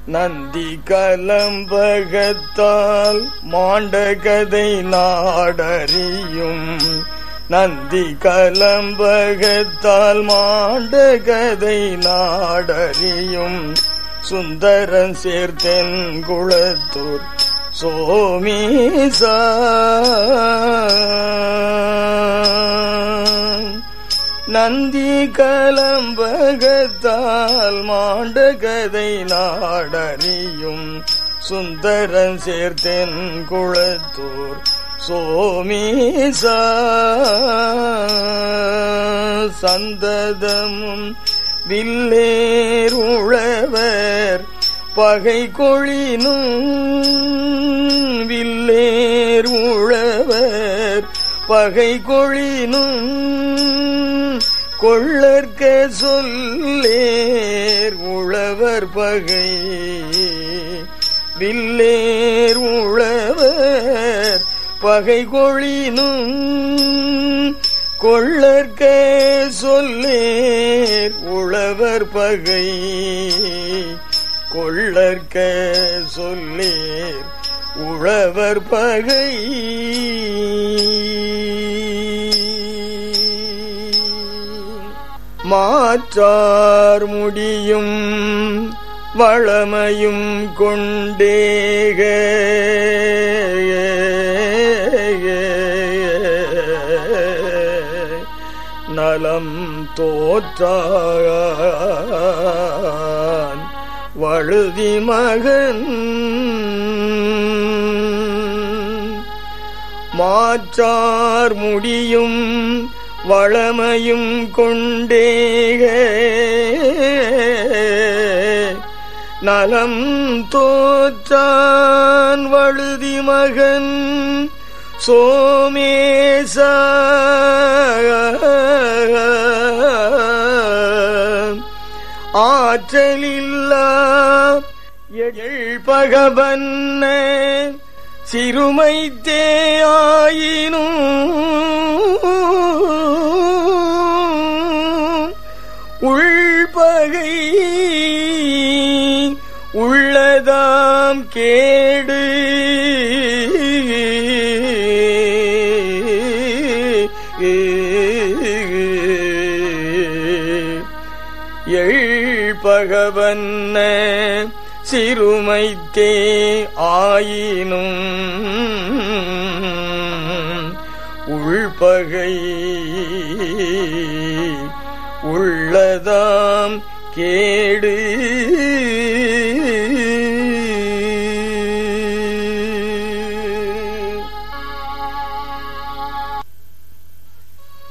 நந்தி கலம்பகத்தால் மாண்ட கதை நாடறியும் நந்தி கலம்பகத்தால் மாண்ட கதை நாடறியும் சுந்தரன் சேர்த்தென் குளத்தூர் சோமீசா நந்தி கலம்பகத்தால் மாண்ட கதை நாடறியும் சுந்தரன் சேர்த்தென் குளத்தூர் சோமீசா சந்ததமும் வில்லேர் உழவர் பகை கொழினும் வில்லேர் உழவர் பகை கொழினும் கொள்ளற்க சொல்லேர் உழவர் பகை வில்லேர் உழவர் பகை கொழினும் கொள்ளற்க சொல்லேர் உழவர் பகை கொள்ளற்க சொல்லேர் உழவர் பகை மாற்றார் முடியும் வளமையும் கொண்டேக நலம் தோற்றான் வழுதி மகன் மாற்றார் முடியும் வளமையும் கொண்டேக நலம் தோற்றான் வழுதி மகன் சோமேச ஆற்றலில்லா பகவன்ன சிறுமைத்தே ஆயினும் உள்பகை உள்ளதாம் கேடு பகவன்ன சிறுமைத்தே ஆயினும் உள்பகை உள்ளதாம் கேடு